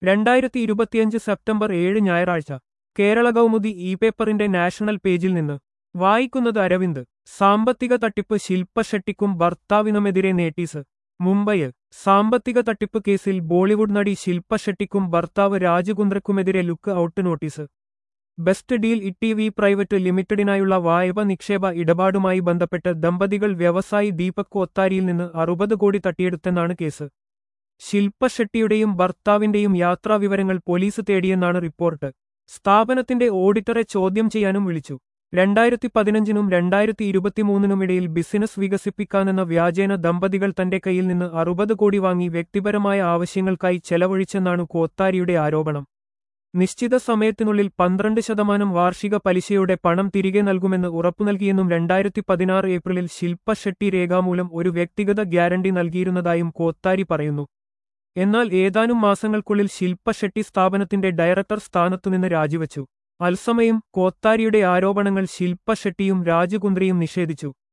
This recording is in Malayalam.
രണ്ടായിരത്തി ഇരുപത്തിയഞ്ച് സെപ്റ്റംബർ ഏഴ് ഞായറാഴ്ച കേരള കൗമുദി ഇ പേപ്പറിന്റെ നാഷണൽ പേജിൽ നിന്ന് വായിക്കുന്നത് അരവിന്ദ് സാമ്പത്തിക തട്ടിപ്പ് ശില്പ ഷെട്ടിക്കും ഭർത്താവിനുമെതിരെ നേട്ടീസ് മുംബൈയിൽ സാമ്പത്തിക തട്ടിപ്പ് കേസിൽ ബോളിവുഡ് നടി ശില്പ ഷെട്ടിക്കും ഭർത്താവ് രാജകുന്ദ്രക്കുമെതിരെ look out notice best deal E V private ലിമിറ്റഡിനായുള്ള വായ്പ നിക്ഷേപ ഇടപാടുമായി ബന്ധപ്പെട്ട് ദമ്പതികൾ വ്യവസായി ദീപക് കൊത്താരിയിൽ നിന്ന് അറുപത് കോടി തട്ടിയെടുത്തെന്നാണ് കേസ് ശില്പ ഷെട്ടിയുടെയും ഭർത്താവിന്റെയും യാത്രാവിവരങ്ങൾ പോലീസ് തേടിയെന്നാണ് റിപ്പോർട്ട് സ്ഥാപനത്തിന്റെ ഓഡിറ്ററെ ചോദ്യം ചെയ്യാനും വിളിച്ചു രണ്ടായിരത്തി പതിനഞ്ചിനും രണ്ടായിരത്തി ഇരുപത്തിമൂന്നിനുമിടയിൽ ബിസിനസ് വികസിപ്പിക്കാനെന്ന വ്യാജേന ദമ്പതികൾ തന്റെ കയ്യിൽ നിന്ന് അറുപത് കോടി വാങ്ങി വ്യക്തിപരമായ ആവശ്യങ്ങൾക്കായി ചെലവഴിച്ചെന്നാണ് കോത്താരിയുടെ ആരോപണം നിശ്ചിത സമയത്തിനുള്ളിൽ പന്ത്രണ്ട് ശതമാനം വാർഷിക പലിശയുടെ പണം തിരികെ നൽകുമെന്ന് ഉറപ്പു നൽകിയെന്നും രണ്ടായിരത്തി പതിനാറ് ഏപ്രിലിൽ ശില്പ ഷെട്ടി രേഖാമൂലം ഒരു വ്യക്തിഗത ഗ്യാരണ്ടി നൽകിയിരുന്നതായും കോത്താരി പറയുന്നു എന്നാൽ ഏതാനും മാസങ്ങൾക്കുള്ളിൽ ശില്പ ഷെട്ടി സ്ഥാപനത്തിന്റെ ഡയറക്ടർ സ്ഥാനത്തുനിന്ന് രാജിവച്ചു അൽസമയം കോത്താരിയുടെ ആരോപണങ്ങൾ ശില്പ ഷെട്ടിയും രാജകുന്ദ്രയും നിഷേധിച്ചു